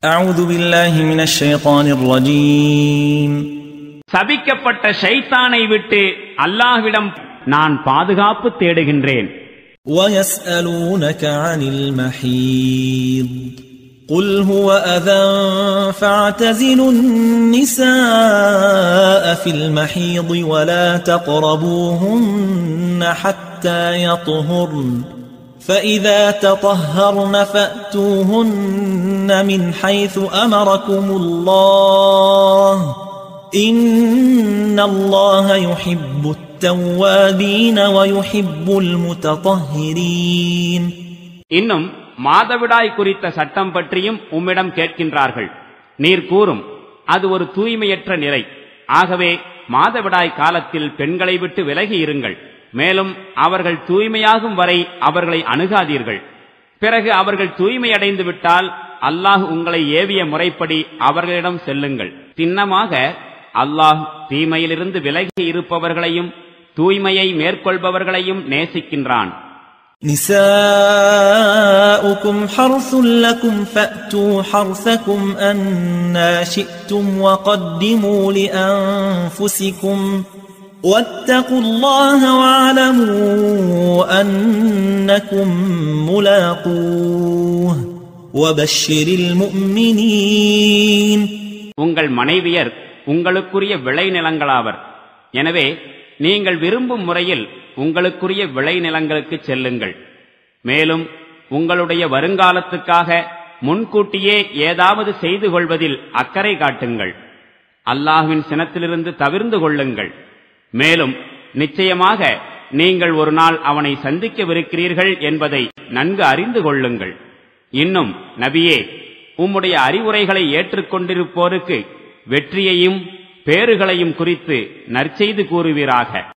أعوذ بالله من الشيطان الرجيم சபிக்கப்பட்ட ஷைத்தானை விட்டு அல்லாஹ்விடம் நான் பாதுகாப்பு தேடுகின்றேன் ويسألونك عن المحيض قل هو أذى فاعتزلوا النساء في المحيض ولا تقربوهن حتى يطهرن فإذا تطهرن فأتوهن من حيث أمركم الله إن الله يحب التوابين ويحب المتطهرين இன்னும் மாதவிடாய் குறித்த சட்டம் பற்றியும் உம்மிடம் கேட்கின்றார்கள் நீர் கூறும் அது ஒரு தூய்மையற்ற நிலை ஆகவே மாதவிடாய் காலத்தில் பெண்களை விட்டு விலகி இருங்கள் மேலும் அவர்கள் தூய்மையாகும் வரை அவர்களை அணுகாதீர்கள் பிறகு அவர்கள் தூய்மையடைந்து விட்டால் அல்லாஹ் உங்களை ஏவிய முறைப்படி அவர்களிடம் செல்லுங்கள் சின்னமாக அல்லாஹ் தீமையிலிருந்து விலகி இருப்பவர்களையும் தூய்மையை மேற்கொள்பவர்களையும் நேசிக்கின்றான் نساؤكم حرث لكم فأتوا حرثكم أنا شئتم وقدموا لأنفسكم واتقوا الله واعلموا أنكم ملاقوه وبشر المؤمنين உங்கள் மனைவியர் உங்களுக்குரிய விளைநிலங்களாவர் எனவே நீங்கள் விரும்பும் முறையில் உங்களுக்குரிய விளைநிலங்களுக்கு செல்லுங்கள் மேலும் உங்களுடைய வருங்காலத்துக்காக முன்கூட்டியே ஏதாவது செய்து கொள்வதில் அக்கறை காட்டுங்கள் அல்லாஹ்வின் சினத்திலிருந்து தவிர்ந்து கொள்ளுங்கள் மேலும் நிச்சயமாக நீங்கள் ஒரு நாள் அவனை சந்திக்கவிருக்கிறீர்கள் என்பதை நன்கு அறிந்து கொள்ளுங்கள் இன்னும் நபியே உம்முடைய அறிவுரைகளை ஏற்றுக்கொண்டிருப்போருக்கு வெற்றியையும் பேறுகளையும் குறித்து நற்செய்து கூறுவீராக